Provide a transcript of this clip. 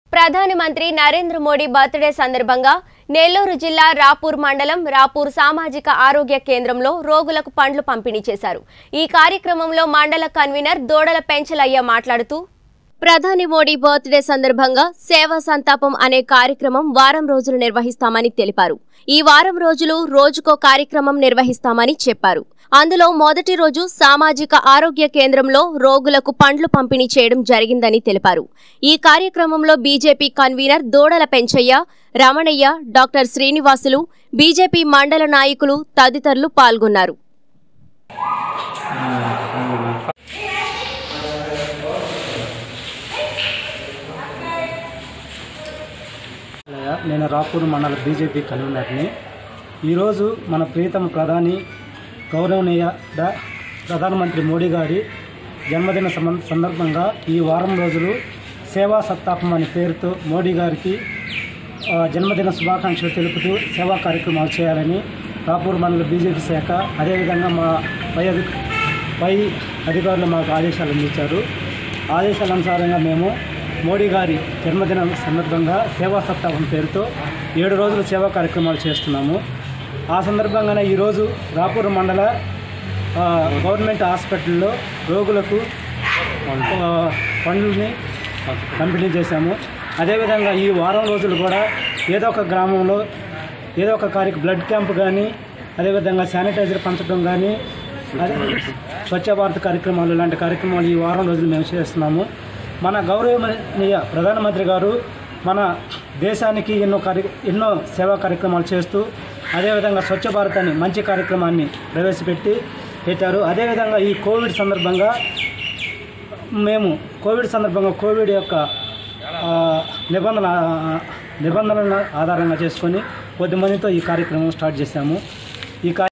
ప్రధాని మంత్రి నరేంద్ర మోడీ బర్త్డే సందర్భంగా నెల్లూరు జిల్లా రాపూర్ మండలం రాపూర్ సామాజిక ఆరోగ్య కేంద్రంలో రోగులకు పండ్లు పంపిణీ చేశారు ఈ కార్యక్రమంలో మండల కన్వీనర్ దోడల పెంచలయ్య మాట్లాడుతూ ప్రధాని మోడీ బర్త్డే సందర్భంగా సేవా సంతాపం అనే కార్యక్రమం వారం రోజులు నిర్వహిస్తామని తెలిపారు ఈ వారం రోజులు రోజుకో కార్యక్రమం నిర్వహిస్తామని చెప్పారు అందులో మొదటి రోజు సామాజిక ఆరోగ్య కేంద్రంలో రోగులకు పండ్లు పంపిణీ చేయడం జరిగిందని తెలిపారు ఈ కార్యక్రమంలో BJP convener Dodala Penchayya Ramanayya doctor Srinivasulu BJP మండల నాయకులు తదితరులు పాల్గొన్నారు అయ్యా, నేను రాపూర్ మండల బీజేపీ కన్వీనర్ని ఈరోజు మన ప్రీతమ ప్రధాని గౌరవనీయ ద- ప్రధానమంత్రి మోడీ గారి జన్మదిన సమ- సందర్భంగా ఈ వారం రోజులు సేవా సత్తాపం అనే పేరుతో మోడీ గారికి ఆ, జన్మదిన శుభాకాంక్షలు తెలుపుతూ సేవా కార్యక్రమాలు చేయాలని రాపూర్ మండల బీజేపీ శాఖ అదేవిధంగా మా పై అధి పై అధికారులు మాకు ఆదేశాలు అందించారు ఆదేశాల అనుసారంగా మేము మోడీ గారి జన్మదిన సందర్భంగా సేవా సప్తాహం పేరుతో ఏడు రోజులు సేవా కార్యక్రమాలు చేస్తున్నాము ఆ సందర్భంగానే ఈరోజు రాపూర్ మండల ఆ, గవర్నమెంట్ హాస్పిటల్లో రోగులకు ఆ, పండ్లని పంపిణీ చేశాము అదేవిధంగా ఈ వారం రోజులు కూడా ఏదో ఒక గ్రామంలో ఏదో ఒక కార్య బ్లడ్ క్యాంప్ కానీ అదేవిధంగా శానిటైజర్ పంచడం కానీ అదే స్వచ్ఛ భారత్ కార్యక్రమాలు ఇలాంటి కార్యక్రమాలు ఈ వారం రోజులు మేము చేస్తున్నాము మన గౌరవనీయ ప్రధానమంత్రి గారు మన దేశానికి ఎన్నో కార్య ఎన్నో సేవా కార్యక్రమాలు చేస్తూ అదేవిధంగా స్వచ్ఛ భారత్ అని మంచి కార్యక్రమాన్ని ప్రవేశపెట్టి పెట్టారు అదేవిధంగా ఈ కోవిడ్ సందర్భంగా మేము కోవిడ్ సందర్భంగా కోవిడ్ యొక్క ఆ, నిబంధన నిబంధనల ఆధారంగా చేసుకొని కొద్ది మందితో ఈ కార్యక్రమం స్టార్ట్ చేశాము ఈ కార్య